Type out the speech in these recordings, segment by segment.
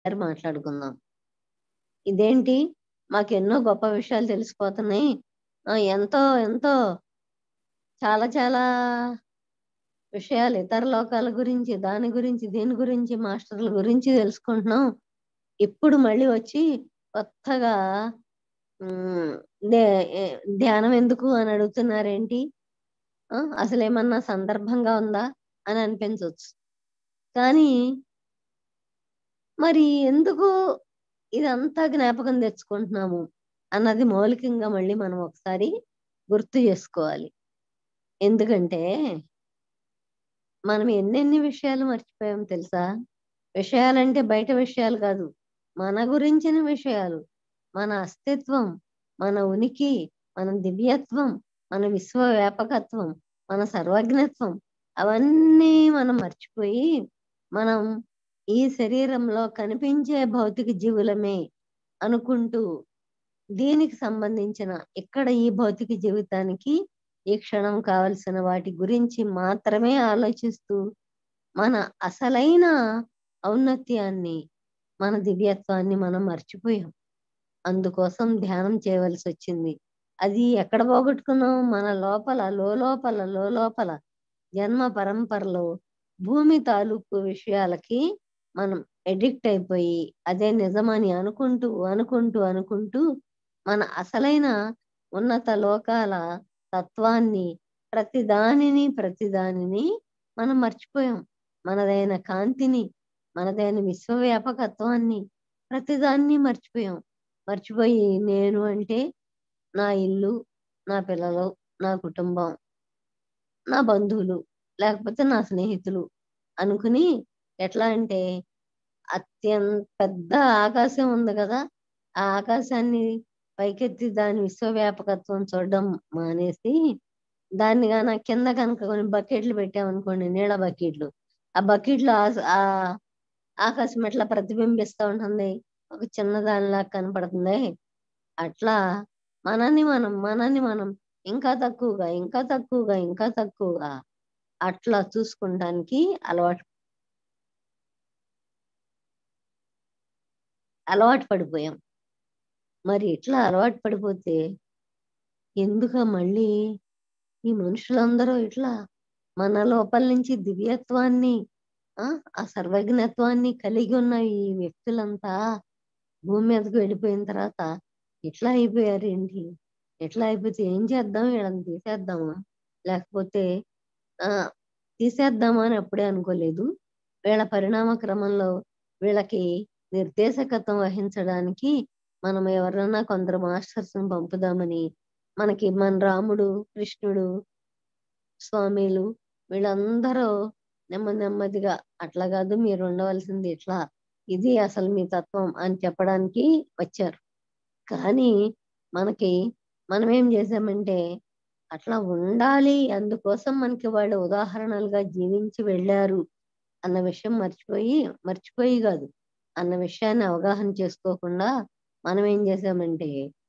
గారు మాట్లాడుకుందాం ఇదేంటి మాకు ఎన్నో గొప్ప విషయాలు తెలిసిపోతున్నాయి ఆ, ఎంతో ఎంతో చాలా చాలా విషయాలు ఇతర లోకాల గురించి దాని గురించి దీని గురించి మాస్టర్ల గురించి తెలుసుకుంటున్నాం ఇప్పుడు మళ్ళీ వచ్చి కొత్తగా ఉమ్, దే- ఏ- ధ్యానం ఎందుకు అని అడుగుతున్నారేంటి ఆ, అసలు ఏమన్నా సందర్భంగా ఉందా అని అనిపించవచ్చు కానీ మరి ఎందుకు ఇదంతా జ్ఞాపకం తెచ్చుకుంటున్నాము అన్నది మౌలికంగా మళ్ళీ మనం ఒకసారి గుర్తు చేసుకోవాలి ఎందుకంటే మనం ఎన్నెన్ని విషయాలు మర్చిపోయాం తెలుసా విషయాలంటే బయట విషయాలు కాదు మన గురించిన విషయాలు మన అస్తిత్వం మన ఉనికి మన దివ్యత్వం మన విశ్వవ్యాపకత్వం మన సర్వజ్ఞత్వం అవన్నీ మనం మర్చిపోయి మనం ఈ శరీరంలో కనిపించే భౌతిక జీవులమే అనుకుంటూ దీనికి సంబంధించిన ఇక్కడ ఈ భౌతిక జీవితానికి ఈ క్షణం కావలసిన వాటి గురించి మాత్రమే ఆలోచిస్తూ మన అసలైన ఔన్నత్యాన్ని మన దివ్యత్వాన్ని మనం మర్చిపోయాం అందుకోసం ధ్యానం చేయవలసి వచ్చింది అది ఎక్కడ పోగొట్టుకున్నాం మన లోపల లోపల లోపల జన్మ పరంపరలో భూమి తాలూకు విషయాలకి మనం ఎడిక్ట్ అయిపోయి అదే నిజమని అనుకుంటూ అనుకుంటూ అనుకుంటూ మన అసలైన ఉన్నత లోకాల తత్వాన్ని ప్రతిదానిని ప్రతిదానిని మనం మర్చిపోయాం మనదైన కాంతిని మనదైన విశ్వవ్యాపకత్వాన్ని ప్రతిదాన్ని మర్చిపోయాం మర్చిపోయి నేను అంటే నా ఇల్లు నా పిల్లలు నా కుటుంబం నా బంధువులు లేకపోతే నా స్నేహితులు అనుకుని ఎట్లా అంటే అత్యంత పెద్ద ఆకాశం ఉంది కదా ఆ ఆకాశాన్ని పైకెత్తి దాని విశ్వవ్యాపకత్వం చూడడం మానేసి దాన్ని గాన కింద కనుక కొన్ని బకెట్లు పెట్టామనుకోండి నీళ్ళ బకెట్లు ఆ బకెట్లో ఆ- ఆ ఆకాశం ఎట్లా ప్రతిబింబిస్తూ ఉంటుంది ఒక చిన్న దానిలా కనపడుతుంది అట్లా మనని మనం మనని మనం ఇంకా తక్కువగా ఇంకా తక్కువగా ఇంకా తక్కువగా అట్లా చూసుకుంటానికి అలవాటు అలవాటు పడిపోయాం మరి ఇట్లా అలవాటు పడిపోతే ఎందుక మళ్ళీ ఈ మనుషులందరూ ఇట్లా మన లోపల నుంచి దివ్యత్వాన్ని ఆ ఆ సర్వజ్ఞత్వాన్ని కలిగి ఉన్న ఈ వ్యక్తులంతా భూమి మీదకి వెళ్ళిపోయిన తర్వాత ఎట్లా అయిపోయారు ఏంటి ఎట్లా అయిపోతే ఏం చేద్దాం వీళ్ళని తీసేద్దామా లేకపోతే ఆ తీసేద్దామా అని అప్పుడే అనుకోలేదు వీళ్ళ పరిణామ క్రమంలో వీళ్ళకి నిర్దేశకత్వం వహించడానికి మనం ఎవరన్నా కొందరు మాస్టర్స్ ని పంపుదామని మనకి మన రాముడు కృష్ణుడు స్వామిలు వీళ్ళందరూ నెమ్మది నెమ్మదిగా అట్లా కాదు మీరు ఉండవలసింది ఇట్లా ఇది అసలు మీ తత్వం అని చెప్పడానికి వచ్చారు కానీ మనకి మనం ఏం చేసామంటే అట్లా ఉండాలి అందుకోసం మనకి వాళ్ళు ఉదాహరణలుగా జీవించి వెళ్ళారు అన్న విషయం మర్చిపోయి మర్చిపోయి కాదు అన్న విషయాన్ని అవగాహన చేసుకోకుండా మనం ఏం చేసామంటే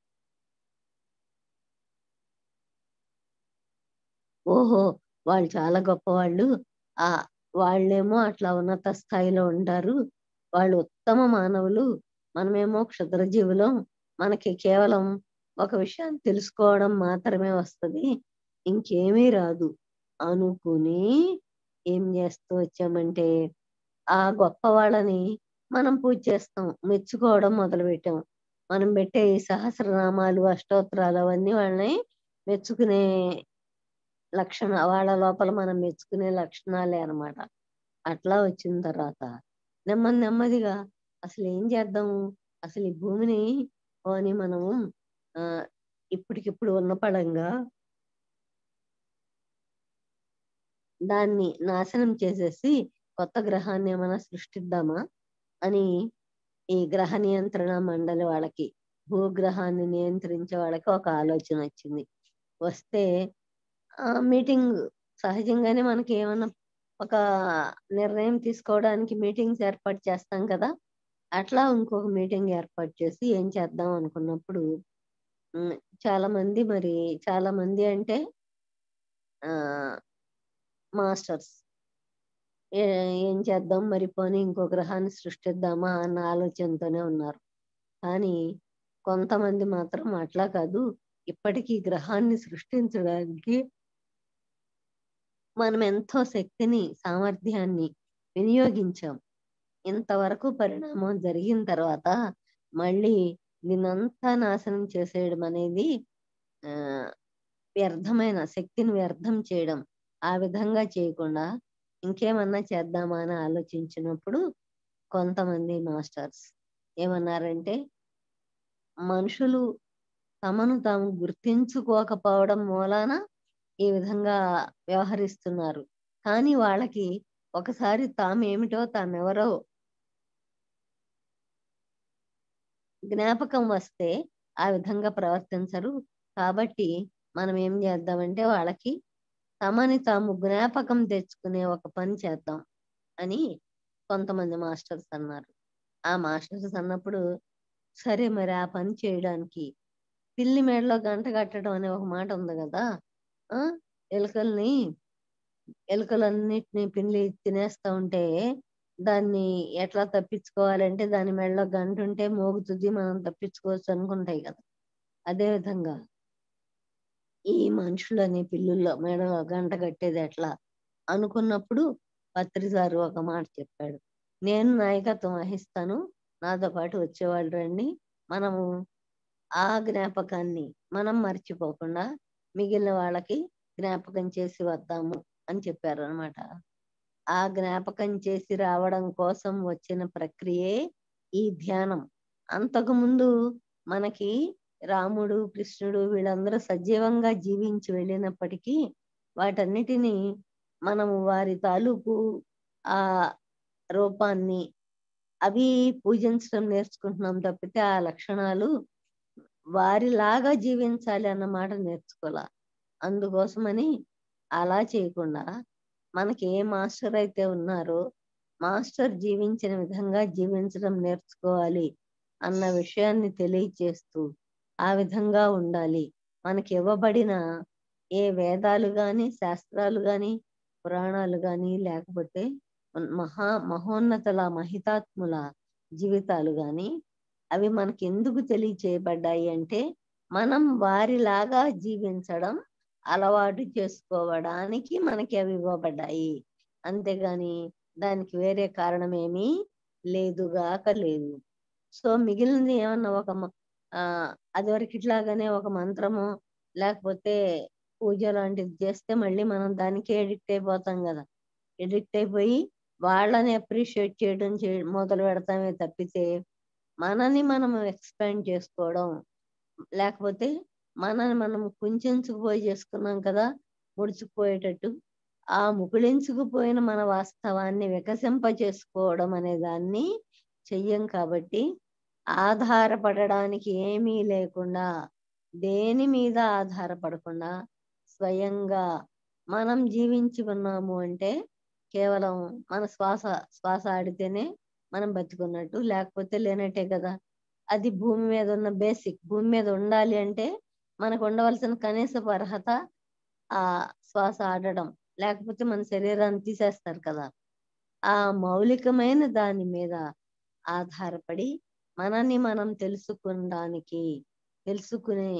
ఓహో వాళ్ళు చాలా గొప్పవాళ్ళు ఆ వాళ్ళేమో అట్లా ఉన్నత స్థాయిలో ఉంటారు వాళ్ళు ఉత్తమ మానవులు మనమేమో క్షుద్రజీవులం మనకి కేవలం ఒక విషయాన్ని తెలుసుకోవడం మాత్రమే వస్తది ఇంకేమీ రాదు అనుకుని ఏం చేస్తూ వచ్చామంటే ఆ గొప్ప వాళ్ళని మనం పూజ చేస్తాం మెచ్చుకోవడం మొదలు పెట్టాం మనం పెట్టే ఈ సహస్రనామాలు అష్టోత్తరాలు అవన్నీ వాళ్ళని మెచ్చుకునే లక్షణ వాళ్ళ లోపల మనం మెచ్చుకునే లక్షణాలే అన్నమాట అట్లా వచ్చిన తర్వాత నెమ్మది నెమ్మదిగా అసలు ఏం చేద్దాము అసలు ఈ భూమిని పోని మనము ఆ ఇప్పటికిప్పుడు ఉన్న పడంగా దాన్ని నాశనం చేసేసి కొత్త గ్రహాన్ని ఏమైనా సృష్టిద్దామా అని ఈ గ్రహ నియంత్రణ మండలి వాళ్ళకి భూగ్రహాన్ని నియంత్రించే వాళ్ళకి ఒక ఆలోచన వచ్చింది వస్తే ఆ మీటింగ్ సహజంగానే మనకి ఏమన్నా ఒక నిర్ణయం తీసుకోవడానికి మీటింగ్స్ ఏర్పాటు చేస్తాం కదా అట్లా ఇంకొక మీటింగ్ ఏర్పాటు చేసి ఏం చేద్దాం అనుకున్నప్పుడు ఉమ్, చాలా మంది మరి చాలా మంది అంటే ఆ మాస్టర్స్ ఏ- ఏం చేద్దాం మరి పోనీ ఇంకో గ్రహాన్ని సృష్టిద్దామా అన్న ఆలోచనతోనే ఉన్నారు కానీ కొంతమంది మాత్రం అట్లా కాదు ఇప్పటికీ గ్రహాన్ని సృష్టించడానికి మనం ఎంతో శక్తిని సామర్థ్యాన్ని వినియోగించాం ఇంతవరకు పరిణామం జరిగిన తర్వాత మళ్ళీ దీనంతా నాశనం చేసేయడం అనేది ఆ వ్యర్థమైన శక్తిని వ్యర్థం చేయడం ఆ విధంగా చేయకుండా ఇంకేమన్నా చేద్దామా అని ఆలోచించినప్పుడు కొంతమంది మాస్టర్స్ ఏమన్నారంటే మనుషులు తమను తాము గుర్తించుకోకపోవడం మూలాన ఈ విధంగా వ్యవహరిస్తున్నారు కానీ వాళ్ళకి ఒకసారి తామేమిటో తామెవరో జ్ఞాపకం వస్తే ఆ విధంగా ప్రవర్తించరు కాబట్టి మనం ఏం చేద్దామంటే వాళ్ళకి తమని తాము జ్ఞాపకం తెచ్చుకునే ఒక పని చేద్దాం అని కొంతమంది మాస్టర్స్ అన్నారు ఆ మాస్టర్స్ అన్నప్పుడు సరే మరి ఆ పని చేయడానికి పిల్లి మేడలో గంట కట్టడం అనే ఒక మాట ఉంది కదా ఆ ఎలుకల్ని ఎలుకలన్నిటిని పిల్లి తినేస్తా ఉంటే దాన్ని ఎట్లా తప్పించుకోవాలంటే దాని మెడలో గంట ఉంటే మోగుతుంది మనం తప్పించుకోవచ్చు అనుకుంటాయి కదా అదే విధంగా ఈ మనుషులని పిల్లుల్లో మెడలో గంట కట్టేది ఎట్లా అనుకున్నప్పుడు పత్రి సారు ఒక మాట చెప్పాడు నేను నాయకత్వం వహిస్తాను నాతో పాటు వచ్చేవాళ్ళు రండి మనము ఆ జ్ఞాపకాన్ని మనం మర్చిపోకుండా మిగిలిన వాళ్ళకి జ్ఞాపకం చేసి వద్దాము అని చెప్పారు అనమాట ఆ జ్ఞాపకం చేసి రావడం కోసం వచ్చిన ప్రక్రియే ఈ ధ్యానం అంతకు ముందు మనకి రాముడు కృష్ణుడు వీళ్ళందరూ సజీవంగా జీవించి వెళ్ళినప్పటికీ వాటన్నిటినీ మనము వారి తాలూకు ఆ రూపాన్ని అవి పూజించడం నేర్చుకుంటున్నాం తప్పితే ఆ లక్షణాలు వారిలాగా జీవించాలి అన్న మాట నేర్చుకోవాల అందుకోసమని అలా చేయకుండా మనకి ఏ మాస్టర్ అయితే ఉన్నారో మాస్టర్ జీవించిన విధంగా జీవించడం నేర్చుకోవాలి అన్న విషయాన్ని తెలియచేస్తూ ఆ విధంగా ఉండాలి మనకి ఇవ్వబడిన ఏ వేదాలు గాని శాస్త్రాలు గాని పురాణాలు గాని లేకపోతే మహా మహోన్నతుల మహితాత్ముల జీవితాలు గాని అవి మనకి ఎందుకు తెలియచేయబడ్డాయి అంటే మనం వారిలాగా జీవించడం అలవాటు చేసుకోవడానికి మనకి అవి ఇవ్వబడ్డాయి అంతేగాని దానికి వేరే కారణం ఏమీ లేదుగాక లేదు సో మిగిలినది ఏమన్నా ఒక మ- ఆ అదివరకు ఇట్లాగానే ఒక మంత్రము లేకపోతే పూజ లాంటిది చేస్తే మళ్ళీ మనం దానికి ఎడిక్ట్ అయిపోతాం కదా ఎడిక్ట్ అయిపోయి వాళ్ళని అప్రిషియేట్ చేయడం చే మొదలు పెడతామే తప్పితే మనని మనం ఎక్స్పాండ్ చేసుకోవడం లేకపోతే మనని మనం కుంచెంచుకుపోయి చేసుకున్నాం కదా ముడుచుకుపోయేటట్టు ఆ ముకుళించుకుపోయిన మన వాస్తవాన్ని వికసింప చేసుకోవడం అనే దాన్ని చెయ్యం కాబట్టి ఆధారపడడానికి ఏమీ లేకుండా దేని మీద ఆధారపడకుండా స్వయంగా మనం జీవించి ఉన్నాము అంటే కేవలం మన శ్వాస శ్వాస ఆడితేనే మనం బతుకున్నట్టు లేకపోతే లేనట్టే కదా అది భూమి మీద ఉన్న బేసిక్ భూమి మీద ఉండాలి అంటే మనకు ఉండవలసిన కనీసపు అర్హత ఆ శ్వాస ఆడడం లేకపోతే మన శరీరాన్ని తీసేస్తారు కదా ఆ మౌలికమైన దాని మీద ఆధారపడి మనని మనం తెలుసుకునడానికి తెలుసుకునే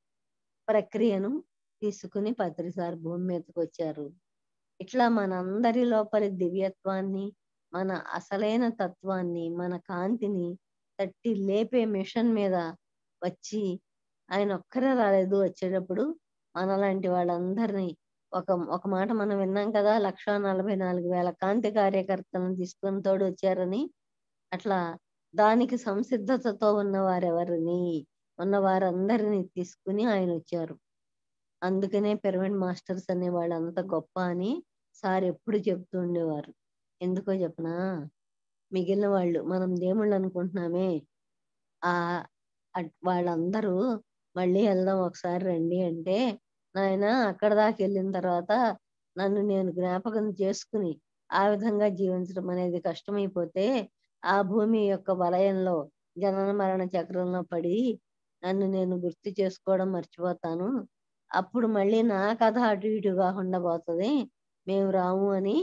ప్రక్రియను తీసుకుని పత్రిసారి భూమి మీదకి వచ్చారు ఇట్లా మనందరి లోపలి దివ్యత్వాన్ని మన అసలైన తత్వాన్ని మన కాంతిని తట్టి లేపే మిషన్ మీద వచ్చి ఆయన ఒక్కరే రాలేదు వచ్చేటప్పుడు మనలాంటి వాళ్ళందరినీ ఒక ఒక మాట మనం విన్నాం కదా లక్ష నలభై నాలుగు వేల కాంతి కార్యకర్తలను తీసుకొని తోడు వచ్చారని అట్లా దానికి సంసిద్ధతతో ఉన్న వారెవరిని ఉన్న వారందరినీ తీసుకుని ఆయన వచ్చారు అందుకనే పిరమిడ్ మాస్టర్స్ అనే వాళ్ళు అంత గొప్ప అని సార్ ఎప్పుడు చెప్తూ ఉండేవారు ఎందుకో చెప్పనా మిగిలిన వాళ్ళు మనం దేవుళ్ళు అనుకుంటున్నామే ఆ అట్- వాళ్ళందరూ మళ్ళీ వెళ్దాం ఒకసారి రండి అంటే నాయన అక్కడ దాకా వెళ్ళిన తర్వాత నన్ను నేను జ్ఞాపకం చేసుకుని ఆ విధంగా జీవించడం అనేది కష్టమైపోతే ఆ భూమి యొక్క వలయంలో జనన మరణ చక్రంలో పడి నన్ను నేను గుర్తు చేసుకోవడం మర్చిపోతాను అప్పుడు మళ్ళీ నా కథ అటు ఇటుగా ఉండబోతుంది మేము రాము అని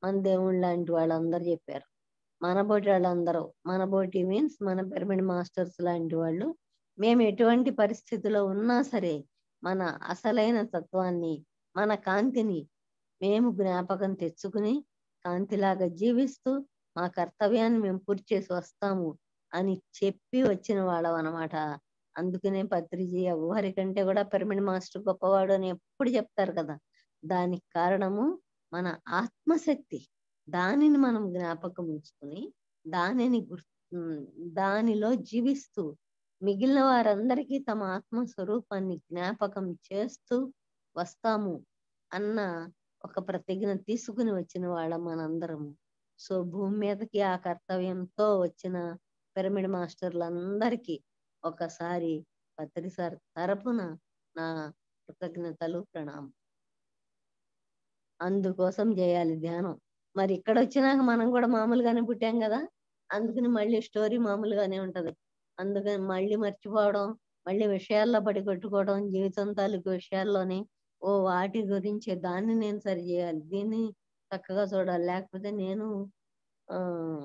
మన దేవుళ్ళు లాంటి వాళ్ళందరూ చెప్పారు మనబోటి వాళ్ళందరూ మనబోటి మీన్స్ మన పిరమిడ్ మాస్టర్స్ లాంటి వాళ్ళు మేము ఎటువంటి పరిస్థితిలో ఉన్నా సరే మన అసలైన తత్వాన్ని మన కాంతిని మేము జ్ఞాపకం తెచ్చుకుని కాంతిలాగా జీవిస్తూ మా కర్తవ్యాన్ని మేము పూర్తి చేసి వస్తాము అని చెప్పి వచ్చిన వాళ్ళం అనమాట అందుకనే పత్రిజీ ఎవరి కంటే కూడా పిరమిడ్ మాస్టర్ గొప్పవాడు అని ఎప్పుడు చెప్తారు కదా దానికి కారణము మన ఆత్మశక్తి దానిని మనం జ్ఞాపకం ఉంచుకుని దానిని గుర్ ఉమ్, దానిలో జీవిస్తూ మిగిలిన వారందరికీ తమ ఆత్మ స్వరూపాన్ని జ్ఞాపకం చేస్తూ వస్తాము అన్న ఒక ప్రతిజ్ఞ తీసుకుని వచ్చిన వాళ్ళం మనందరము సో భూమి మీదకి ఆ కర్తవ్యంతో వచ్చిన పిరమిడ్ మాస్టర్లందరికీ ఒకసారి పత్రి సార్ తరపున నా కృతజ్ఞతలు ప్రణామం అందుకోసం చేయాలి ధ్యానం మరి ఇక్కడ వచ్చినాక మనం కూడా మామూలుగానే పుట్టాం కదా అందుకని మళ్ళీ స్టోరీ మామూలుగానే ఉంటది అందుకని మళ్ళీ మర్చిపోవడం మళ్ళీ విషయాల్లో పడి కొట్టుకోవడం జీవితం తాలూకు విషయాల్లోనే ఓ వాటి గురించి దాన్ని నేను సరి చేయాలి దీన్ని చక్కగా చూడాలి లేకపోతే నేను ఆ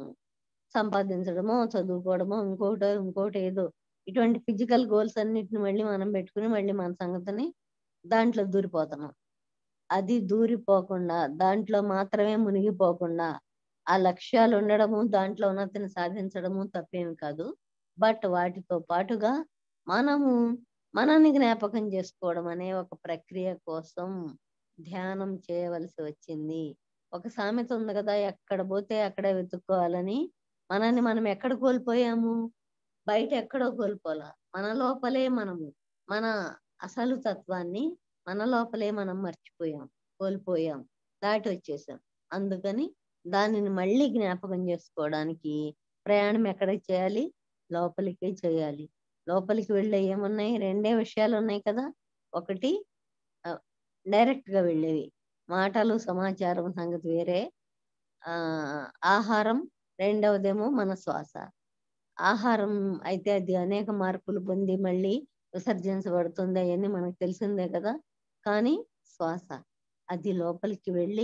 సంపాదించడమో చదువుకోవడమో ఇంకోటి ఇంకోటి ఏదో ఇటువంటి ఫిజికల్ గోల్స్ అన్నిటిని మళ్ళీ మనం పెట్టుకుని మళ్ళీ మన సంగతిని దాంట్లో దూరిపోతున్నాం అది దూరిపోకుండా దాంట్లో మాత్రమే మునిగిపోకుండా ఆ లక్ష్యాలు ఉండడము దాంట్లో ఉన్నతిని సాధించడము తప్పేమి కాదు బట్ వాటితో పాటుగా మనము మనని జ్ఞాపకం చేసుకోవడం అనే ఒక ప్రక్రియ కోసం ధ్యానం చేయవలసి వచ్చింది ఒక సామెత ఉంది కదా ఎక్కడ పోతే అక్కడే వెతుక్కోవాలని మనల్ని మనం ఎక్కడ కోల్పోయాము బయట ఎక్కడో కోల్పోలా మన లోపలే మనము మన అసలు తత్వాన్ని మన లోపలే మనం మర్చిపోయాం కోల్పోయాం దాటి వచ్చేసాం అందుకని దానిని మళ్ళీ జ్ఞాపకం చేసుకోవడానికి ప్రయాణం ఎక్కడికి చేయాలి లోపలికి చేయాలి లోపలికి వెళ్ళే ఏమున్నాయి రెండే విషయాలు ఉన్నాయి కదా ఒకటి డైరెక్ట్ గా వెళ్ళేవి మాటలు సమాచారం సంగతి వేరే ఆ ఆహారం రెండవదేమో మన శ్వాస ఆహారం అయితే అది అనేక మార్పులు పొంది మళ్ళీ విసర్జించబడుతుంది అవన్నీ మనకు తెలిసిందే కదా కానీ శ్వాస అది లోపలికి వెళ్ళి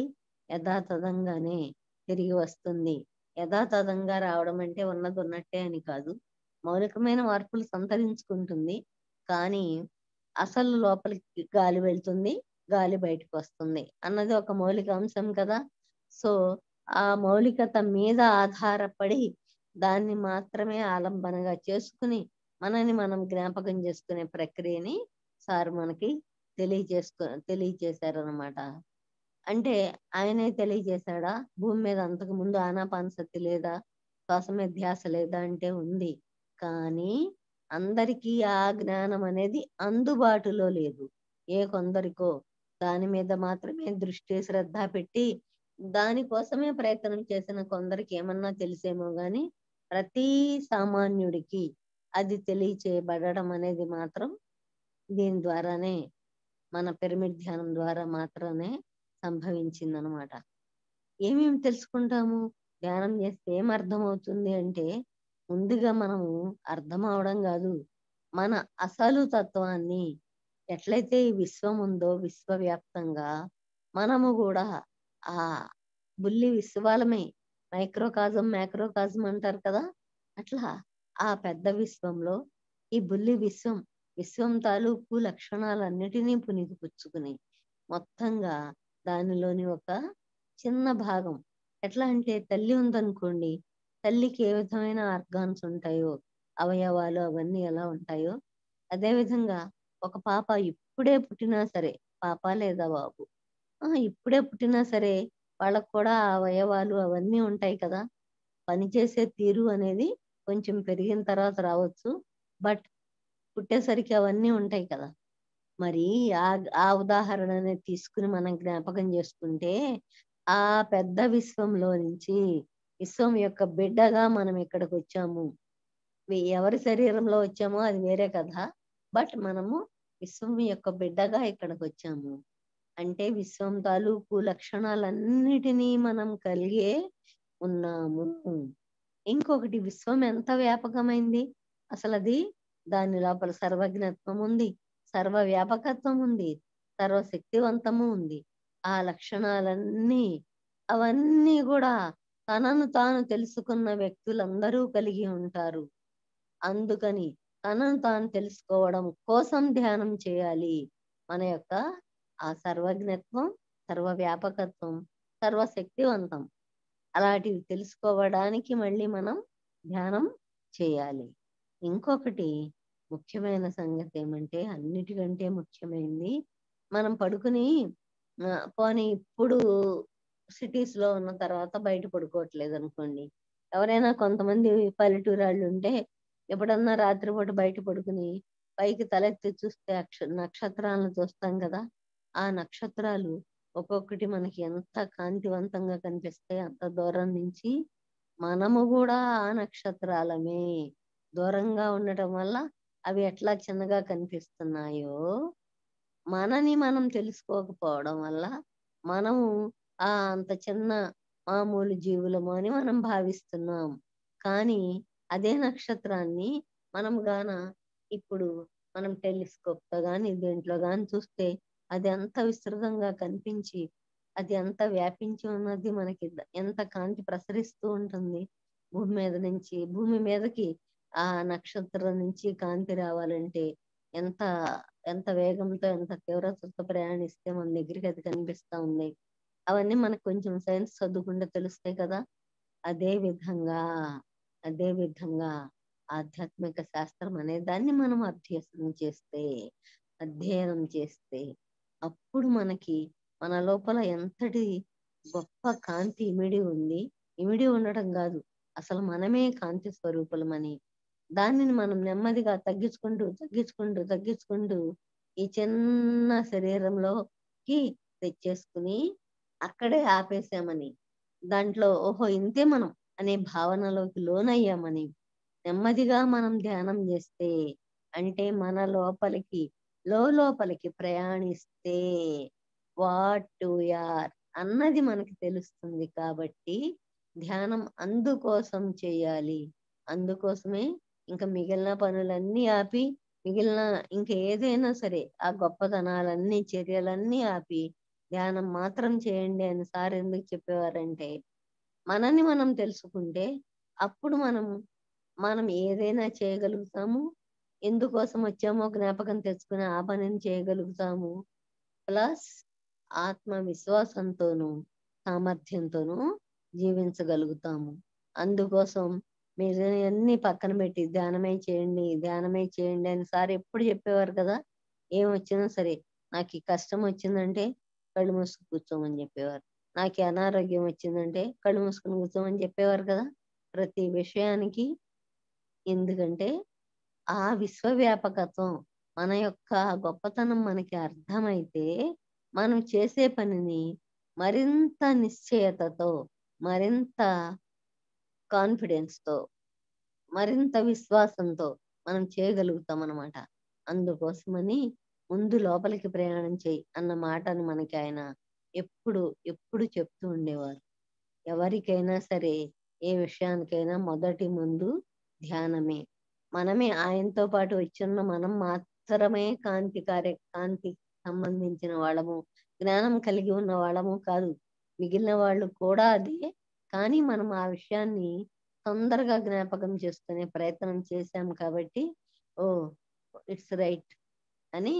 యథాతథంగానే తిరిగి వస్తుంది యథాతథంగా రావడం అంటే ఉన్నది ఉన్నట్టే అని కాదు మౌలికమైన మార్పులు సంతరించుకుంటుంది కానీ అసలు లోపలికి గాలి వెళ్తుంది గాలి బయటకు వస్తుంది అన్నది ఒక మౌలిక అంశం కదా సో ఆ మౌలికత మీద ఆధారపడి దాన్ని మాత్రమే ఆలంబనగా చేసుకుని మనని మనం జ్ఞాపకం చేసుకునే ప్రక్రియని సార్ మనకి తెలియజేసుకు తెలియజేశారనమాట అంటే ఆయనే తెలియజేశాడా భూమి మీద అంతకు ముందు ఆనాపానసతి లేదా శ్వాస మీద ధ్యాస లేదా అంటే ఉంది కానీ అందరికీ ఆ జ్ఞానం అనేది అందుబాటులో లేదు ఏ కొందరికో దాని మీద మాత్రమే దృష్టి శ్రద్ధ పెట్టి దానికోసమే ప్రయత్నం చేసిన కొందరికి ఏమన్నా తెలిసేమో గాని ప్రతి సామాన్యుడికి అది తెలియచేయబడడం అనేది మాత్రం దీని ద్వారానే మన పిరమిడ్ ధ్యానం ద్వారా మాత్రమే సంభవించింది అనమాట ఏమేమి తెలుసుకుంటాము ధ్యానం చేస్తే ఏం అర్థమవుతుంది అంటే ముందుగా మనము అర్థం అవడం కాదు మన అసలు తత్వాన్ని ఎట్లయితే ఈ విశ్వం ఉందో విశ్వవ్యాప్తంగా మనము కూడా ఆ బుల్లి విశ్వాలమే మైక్రోకాజం మ్యాక్రోకాజం అంటారు కదా అట్లా ఆ పెద్ద విశ్వంలో ఈ బుల్లి విశ్వం విశ్వం తాలూకు లక్షణాలన్నిటినీ పుణికిపుచ్చుకుని మొత్తంగా దానిలోని ఒక చిన్న భాగం ఎట్లా అంటే తల్లి ఉందనుకోండి తల్లికి ఏ విధమైన ఆర్గాన్స్ ఉంటాయో అవయవాలు అవన్నీ ఎలా ఉంటాయో అదే విధంగా ఒక పాప ఇప్పుడే పుట్టినా సరే పాప లేదా బాబు ఆ ఇప్పుడే పుట్టినా సరే వాళ్ళకు కూడా ఆ అవయవాలు అవన్నీ ఉంటాయి కదా పనిచేసే తీరు అనేది కొంచెం పెరిగిన తర్వాత రావచ్చు బట్ పుట్టేసరికి అవన్నీ ఉంటాయి కదా మరి ఆ ఆ ఉదాహరణని తీసుకుని మనం జ్ఞాపకం చేసుకుంటే ఆ పెద్ద విశ్వంలో నుంచి విశ్వం యొక్క బిడ్డగా మనం ఇక్కడికి వచ్చాము వి- ఎవరి శరీరంలో వచ్చామో అది వేరే కథ బట్ మనము విశ్వం యొక్క బిడ్డగా ఇక్కడికి వచ్చాము అంటే విశ్వం తాలూకు లక్షణాలన్నిటినీ మనం కలిగే ఉన్నాము ఇంకొకటి విశ్వం ఎంత వ్యాపకమైంది అసలు అది దాని లోపల సర్వజ్ఞత్వం ఉంది సర్వ వ్యాపకత్వం ఉంది సర్వశక్తివంతము ఉంది ఆ లక్షణాలన్నీ అవన్నీ కూడా తనను తాను తెలుసుకున్న వ్యక్తులందరూ కలిగి ఉంటారు అందుకని తనను తాను తెలుసుకోవడం కోసం ధ్యానం చేయాలి మన యొక్క ఆ సర్వజ్ఞత్వం సర్వ వ్యాపకత్వం సర్వశక్తివంతం అలాంటివి తెలుసుకోవడానికి మళ్ళీ మనం ధ్యానం చేయాలి ఇంకొకటి ముఖ్యమైన సంగతి ఏమంటే అన్నిటికంటే ముఖ్యమైనది మనం పడుకుని ఆ, పోనీ ఇప్పుడు సిటీస్ లో ఉన్న తర్వాత బయట పడుకోవట్లేదు అనుకోండి ఎవరైనా కొంతమంది పల్లెటూరాళ్ళు ఉంటే ఎప్పుడన్నా రాత్రిపూట బయట పడుకుని పైకి తలెత్తి చూస్తే అక్ష నక్షత్రాలను చూస్తాం కదా ఆ నక్షత్రాలు ఒక్కొక్కటి మనకి ఎంత కాంతివంతంగా కనిపిస్తాయి అంత దూరం నుంచి మనము కూడా ఆ నక్షత్రాలమే దూరంగా ఉండటం వల్ల అవి ఎట్లా చిన్నగా కనిపిస్తున్నాయో మనని మనం తెలుసుకోకపోవడం వల్ల మనము ఆ అంత చిన్న మామూలు జీవులము అని మనం భావిస్తున్నాం కానీ అదే నక్షత్రాన్ని మనం గాన ఇప్పుడు మనం టెలిస్కోప్ తో గాని దేంట్లో గాని చూస్తే అది ఎంత విస్తృతంగా కనిపించి అది ఎంత వ్యాపించి ఉన్నది మనకి ద- ఎంత కాంతి ప్రసరిస్తూ ఉంటుంది భూమి మీద నుంచి భూమి మీదకి ఆ నక్షత్రం నుంచి కాంతి రావాలంటే ఎంత ఎంత వేగంతో ఎంత తీవ్రతతో ప్రయాణిస్తే మన దగ్గరికి అది కనిపిస్తా ఉంది అవన్నీ మనకు కొంచెం సైన్స్ చదువుకుంటే తెలుస్తాయి కదా అదే విధంగా అదే విధంగా ఆధ్యాత్మిక శాస్త్రం అనే దాన్ని మనం అధ్యయనం చేస్తే అధ్యయనం చేస్తే అప్పుడు మనకి మన లోపల ఎంతటి గొప్ప కాంతి ఇమిడి ఉంది ఇమిడి ఉండటం కాదు అసలు మనమే కాంతి స్వరూపులమని దానిని మనం నెమ్మదిగా తగ్గించుకుంటూ తగ్గించుకుంటూ తగ్గించుకుంటూ ఈ చిన్న శరీరంలోకి తెచ్చేసుకుని అక్కడే ఆపేసామని దాంట్లో ఓహో ఇంతే మనం అనే భావనలోకి లోనయ్యామని నెమ్మదిగా మనం ధ్యానం చేస్తే అంటే మన లోపలికి లోపలికి ప్రయాణిస్తే వాట్ టు యార్ అన్నది మనకి తెలుస్తుంది కాబట్టి ధ్యానం అందుకోసం చేయాలి అందుకోసమే ఇంకా మిగిలిన పనులన్నీ ఆపి మిగిలిన ఇంకా ఏదైనా సరే ఆ గొప్పతనాలన్నీ చర్యలన్నీ ఆపి ధ్యానం మాత్రం చేయండి అని సార్ ఎందుకు చెప్పేవారంటే మనని మనం తెలుసుకుంటే అప్పుడు మనం మనం ఏదైనా చేయగలుగుతాము ఎందుకోసం వచ్చామో జ్ఞాపకం తెచ్చుకుని ఆ పనిని చేయగలుగుతాము ప్లస్ ఆత్మవిశ్వాసంతోనూ సామర్థ్యంతోనూ జీవించగలుగుతాము అందుకోసం మీరు అన్ని పక్కన పెట్టి ధ్యానమే చేయండి ధ్యానమే చేయండి అని సార్ ఎప్పుడు చెప్పేవారు కదా ఏం వచ్చినా సరే నాకు ఈ కష్టం వచ్చిందంటే కళ్ళు మూసుకు కూర్చోమని చెప్పేవారు నాకు ఈ అనారోగ్యం వచ్చిందంటే కళ్ళు మూసుకుని కూర్చోమని చెప్పేవారు కదా ప్రతి విషయానికి ఎందుకంటే ఆ విశ్వవ్యాపకత్వం మన యొక్క గొప్పతనం మనకి అర్థమైతే మనం చేసే పనిని మరింత నిశ్చయతతో మరింత కాన్ఫిడెన్స్ తో మరింత విశ్వాసంతో మనం చేయగలుగుతాం అన్నమాట అందుకోసమని ముందు లోపలికి ప్రయాణం చేయి అన్న మాటను మనకి ఆయన ఎప్పుడు ఎప్పుడు చెప్తూ ఉండేవారు ఎవరికైనా సరే ఏ విషయానికైనా మొదటి ముందు ధ్యానమే మనమే ఆయనతో పాటు వచ్చిన్న మనం మాత్రమే కాంతి కార్య కాంతి సంబంధించిన వాళ్ళము జ్ఞానం కలిగి ఉన్న వాళ్ళము కాదు మిగిలిన వాళ్ళు కూడా అదే కానీ మనం ఆ విషయాన్ని తొందరగా జ్ఞాపకం చేసుకునే ప్రయత్నం చేశాం కాబట్టి ఓ ఇట్స్ రైట్ అని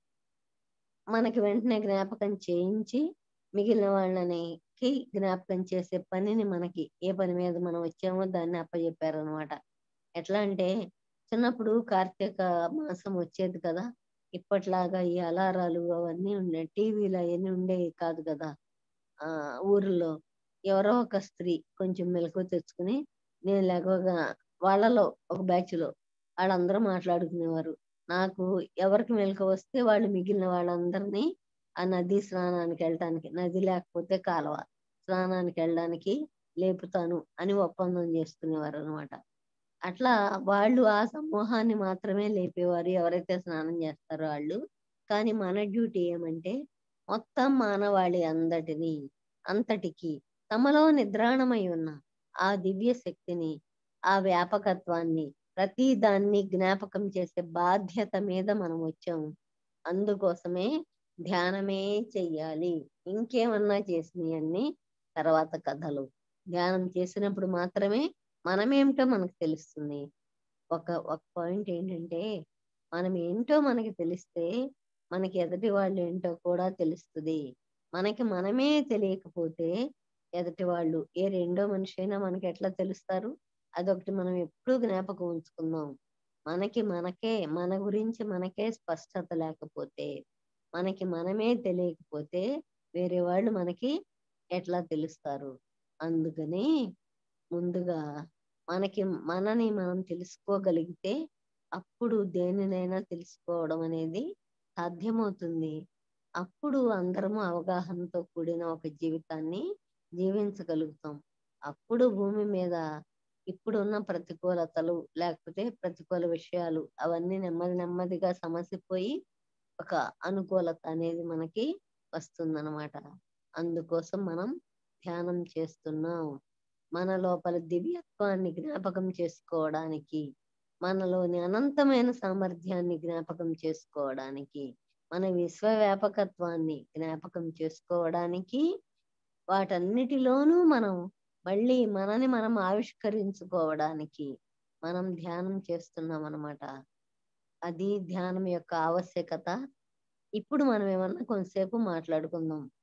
మనకి వెంటనే జ్ఞాపకం చేయించి మిగిలిన వాళ్ళని కి జ్ఞాపకం చేసే పనిని మనకి ఏ పని మీద మనం వచ్చామో దాన్ని అప్పచెప్పారనమాట ఎట్లా అంటే చిన్నప్పుడు కార్తీక మాసం వచ్చేది కదా ఇప్పట్లాగా ఈ అలారాలు అవన్నీ ఉండే టీవీలు అవన్నీ ఉండేవి కాదు కదా ఆ ఊర్లో ఎవరో ఒక స్త్రీ కొంచెం మెలకు తెచ్చుకుని నేను లేకగా వాళ్ళలో ఒక బ్యాచ్ లో వాళ్ళందరూ మాట్లాడుకునేవారు నాకు ఎవరికి మెలకు వస్తే వాళ్ళు మిగిలిన వాళ్ళందరినీ ఆ నది స్నానానికి వెళ్ళటానికి నది లేకపోతే కాలువ స్నానానికి వెళ్ళడానికి లేపుతాను అని ఒప్పందం చేసుకునేవారు అనమాట అట్లా వాళ్ళు ఆ సమూహాన్ని మాత్రమే లేపేవారు ఎవరైతే స్నానం చేస్తారో వాళ్ళు కానీ మన డ్యూటీ ఏమంటే మొత్తం మానవాళి అందటిని అంతటికి తమలో నిద్రాణమై ఉన్న ఆ దివ్య శక్తిని ఆ వ్యాపకత్వాన్ని ప్రతి దాన్ని జ్ఞాపకం చేసే బాధ్యత మీద మనం వచ్చాము అందుకోసమే ధ్యానమే చెయ్యాలి ఇంకేమన్నా చేసినవన్నీ తర్వాత కథలు ధ్యానం చేసినప్పుడు మాత్రమే మనమేమిటో మనకు తెలుస్తుంది ఒక ఒక పాయింట్ ఏంటంటే మనం ఏంటో మనకి తెలిస్తే మనకి ఎదుటి వాళ్ళు ఏంటో కూడా తెలుస్తుంది మనకి మనమే తెలియకపోతే ఎదుటి వాళ్ళు ఏ రెండో మనిషి అయినా మనకి ఎట్లా తెలుస్తారు అదొకటి మనం ఎప్పుడూ జ్ఞాపకం ఉంచుకుందాం మనకి మనకే మన గురించి మనకే స్పష్టత లేకపోతే మనకి మనమే తెలియకపోతే వేరే వాళ్ళు మనకి ఎట్లా తెలుస్తారు అందుకని ముందుగా మనకి మనని మనం తెలుసుకోగలిగితే అప్పుడు దేనినైనా తెలుసుకోవడం అనేది సాధ్యమవుతుంది అప్పుడు అందరము అవగాహనతో కూడిన ఒక జీవితాన్ని జీవించగలుగుతాం అప్పుడు భూమి మీద ఇప్పుడున్న ప్రతికూలతలు లేకపోతే ప్రతికూల విషయాలు అవన్నీ నెమ్మది నెమ్మదిగా సమసిపోయి ఒక అనుకూలత అనేది మనకి వస్తుందన్నమాట అందుకోసం మనం ధ్యానం చేస్తున్నాం మన లోపల దివ్యత్వాన్ని జ్ఞాపకం చేసుకోవడానికి మనలోని అనంతమైన సామర్థ్యాన్ని జ్ఞాపకం చేసుకోవడానికి మన విశ్వవ్యాపకత్వాన్ని జ్ఞాపకం చేసుకోవడానికి వాటన్నిటిలోనూ మనం మళ్ళీ మనని మనం ఆవిష్కరించుకోవడానికి మనం ధ్యానం చేస్తున్నాం అన్నమాట అది ధ్యానం యొక్క ఆవశ్యకత ఇప్పుడు మనం ఏమన్నా కొంతసేపు మాట్లాడుకుందాం